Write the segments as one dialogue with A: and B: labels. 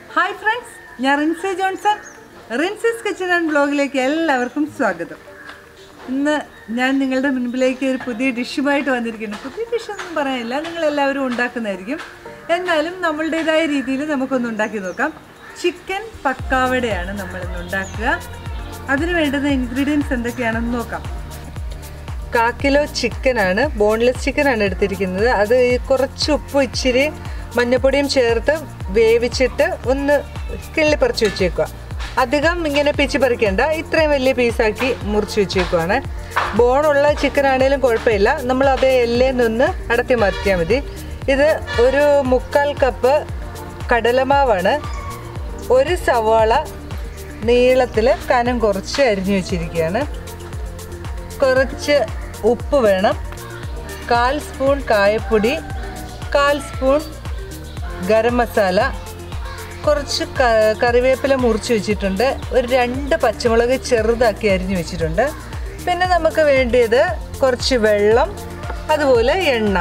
A: hi friends ഞാൻ Rincy Johnson Rincy's kitchen and ബ്ലോഗിലേക്ക് എല്ലാവർക്കും സ്വാഗതം ഇന്ന് ഞാൻ നിങ്ങളുടെ മുൻപിലേക്ക് ഒരു പുതിയ ഡിഷുമായിട്ട് വന്നിരിക്കുന്നു പുതിയ ഡിഷൊന്നും പറയാനില്ല നിങ്ങൾ എല്ലാവരും ഉണ്ടാക്കുന്നതായിരിക്കും എന്നാലും നമ്മളുടേതായ രീതിയിൽ നമുക്കൊന്ന് ഉണ്ടാക്കി നോക്കാം ചിക്കൻ പക്കാവടയാണ് നമ്മളിന്ന് ഉണ്ടാക്കുക അതിന് വേണ്ടുന്ന ഇൻഗ്രീഡിയൻസ് എന്തൊക്കെയാണെന്ന് നോക്കാം കാ കിലോ ചിക്കനാണ് ബോൺലെസ് ചിക്കനാണ് എടുത്തിരിക്കുന്നത് അത് ഈ കുറച്ച് ഉപ്പും ഇച്ചിരി മഞ്ഞപ്പൊടിയും ചേർത്ത് വേവിച്ചിട്ട് ഒന്ന് കിള്ളിപ്പറിച്ച് വെച്ചേക്കുക അധികം ഇങ്ങനെ പിച്ച് പറിക്കേണ്ട ഇത്രയും വലിയ പീസാക്കി മുറിച്ച് വെച്ചേക്കുവാണ് ബോണുള്ള ചിക്കൻ ആണെങ്കിലും കുഴപ്പമില്ല നമ്മൾ അത് എല്ലേ നിന്ന് അടത്തി മാറ്റിയാൽ മതി ഇത് ഒരു മുക്കാൽ കപ്പ് കടലമാവാണ് ഒരു സവാള നീളത്തിൽ കനം കുറച്ച് അരിഞ്ഞു വെച്ചിരിക്കുകയാണ് കുറച്ച് ഉപ്പ് വേണം കാൽ സ്പൂൺ കായപ്പൊടി കാൽ സ്പൂൺ ഗരം മസാല കുറച്ച് ക- കറിവേപ്പില മുറിച്ച് വെച്ചിട്ടുണ്ട് ഒരു രണ്ട് പച്ചമുളക് ചെറുതാക്കി അരിഞ്ഞു വെച്ചിട്ടുണ്ട് പിന്നെ നമുക്ക് വേണ്ടിയത് കുറച്ച് വെള്ളം അതുപോലെ എണ്ണ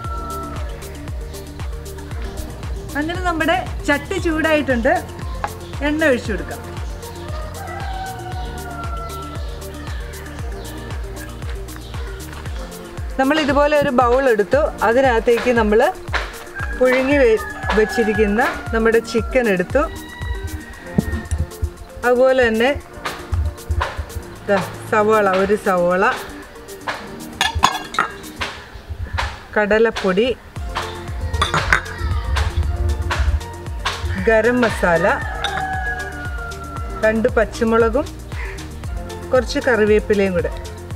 A: അങ്ങനെ നമ്മുടെ ചട്ടി ചൂടായിട്ടുണ്ട് എണ്ണ ഒഴിച്ചു കൊടുക്കാം നമ്മൾ ഇതുപോലെ ഒരു ബൗൾ എടുത്തു അതിനകത്തേക്ക് നമ്മൾ പുഴുങ്ങി വെ- വെച്ചിരിക്കുന്ന നമ്മുടെ ചിക്കൻ എടുത്തു അതുപോലെ തന്നെ ദാ സവോള ഒരു സവോള കടലപ്പൊടി ഗരം മസാല രണ്ട് പച്ചമുളകും കുറച്ച് കറിവേപ്പിലയും കൂടെ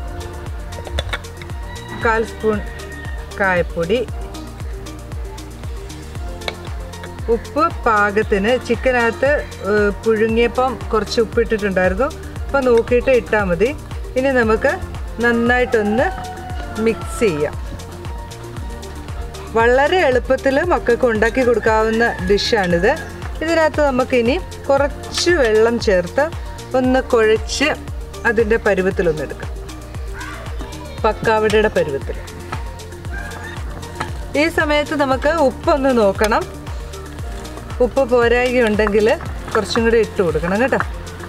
A: കാൽ സ്പൂൺ കായപ്പൊടി ഉപ്പ് പാകത്തിന് ചിക്കനകത്ത് ഏഹ്, പുഴുങ്ങിയപ്പം കുറച്ച് ഉപ്പ് ഇട്ടിട്ടുണ്ടായിരുന്നു അപ്പം നോക്കിയിട്ട് ഇട്ടാൽ മതി ഇനി നമുക്ക് നന്നായിട്ടൊന്ന് മിക്സ് ചെയ്യാം വളരെ എളുപ്പത്തിൽ മക്കൾക്ക് ഉണ്ടാക്കി കൊടുക്കാവുന്ന ഡിഷാണിത് ഇതിനകത്ത് നമുക്കിനി കുറച്ച് വെള്ളം ചേർത്ത് ഒന്ന് കുഴച്ച് അതിൻ്റെ പരുവത്തിലൊന്നെടുക്കാം പക്കാവടയുടെ പരുവത്തിൽ ഈ സമയത്ത് നമുക്ക് ഉപ്പൊന്ന് നോക്കണം ഉപ്പ് പോരായികയുണ്ടെങ്കിൽ കുറച്ചും കൂടി ഇട്ട് കൊടുക്കണം കേട്ടോ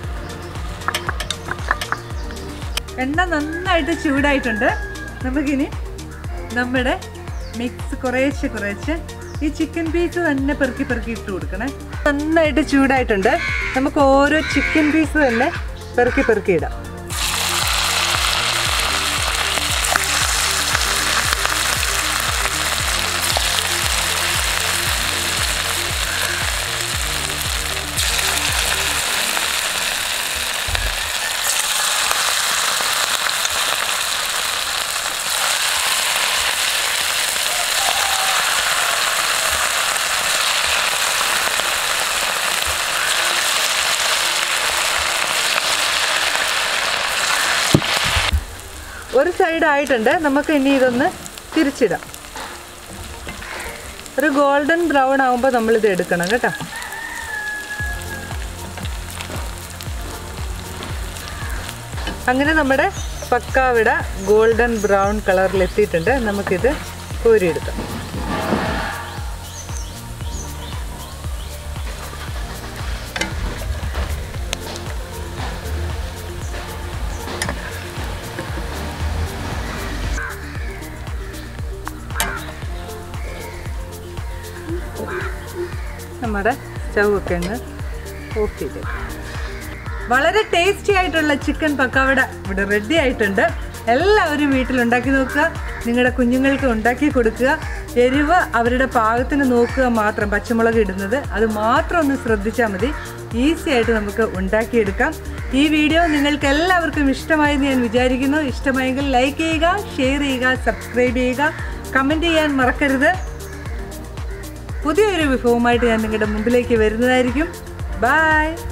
A: എണ്ണ നന്നായിട്ട് ചൂടായിട്ടുണ്ട് നമുക്കിനി നമ്മുടെ മിക്സ് കുറേശ്ശെ കുറേശ്ശെ ഈ ചിക്കൻ പീസ് തന്നെ പെറുക്കി പെറുക്കി ഇട്ട് കൊടുക്കണേ നന്നായിട്ട് ചൂടായിട്ടുണ്ട് നമുക്ക് ഓരോ ചിക്കൻ പീസ് തന്നെ പെറുക്കി പെറുക്കി ഇടാം ഒരു സൈഡ് ആയിട്ടുണ്ട് നമുക്ക് ഇനി ഇതൊന്ന് തിരിച്ചിടാം ഒരു ഗോൾഡൻ ബ്രൗൺ ആകുമ്പോൾ നമ്മളിത് എടുക്കണം കേട്ടോ അങ്ങനെ നമ്മുടെ പക്കാവിട ഗോൾഡൻ ബ്രൗൺ കളറിൽ എത്തിയിട്ടുണ്ട് നമുക്കിത് കോരിയെടുക്കാം നമ്മുടെ സ്റ്റൗ ഒക്കെ ഒന്ന് ഓഫ് ചെയ്ത് വളരെ ടേസ്റ്റി ആയിട്ടുള്ള ചിക്കൻ പക്കാവട ഇവിടെ റെഡി ആയിട്ടുണ്ട് എല്ലാവരും വീട്ടിൽ ഉണ്ടാക്കി നോക്കുക നിങ്ങളുടെ കുഞ്ഞുങ്ങൾക്ക് ഉണ്ടാക്കി കൊടുക്കുക എരിവ് അവരുടെ പാകത്തിന് നോക്കുക മാത്രം പച്ചമുളക് ഇടുന്നത് അത് മാത്രം ഒന്ന് ശ്രദ്ധിച്ചാൽ മതി ഈസി ആയിട്ട് നമുക്ക് ഉണ്ടാക്കിയെടുക്കാം ഈ വീഡിയോ നിങ്ങൾക്ക് എല്ലാവർക്കും ഇഷ്ടമായെന്ന് ഞാൻ വിചാരിക്കുന്നു ഇഷ്ടമായെങ്കിൽ ലൈക്ക് ചെയ്യുക ഷെയർ ചെയ്യുക സബ്സ്ക്രൈബ് ചെയ്യുക കമൻറ്റ് ചെയ്യാൻ മറക്കരുത് പുതിയൊരു വിഭവമായിട്ട് ഞാൻ നിങ്ങളുടെ മുമ്പിലേക്ക് വരുന്നതായിരിക്കും ബൈ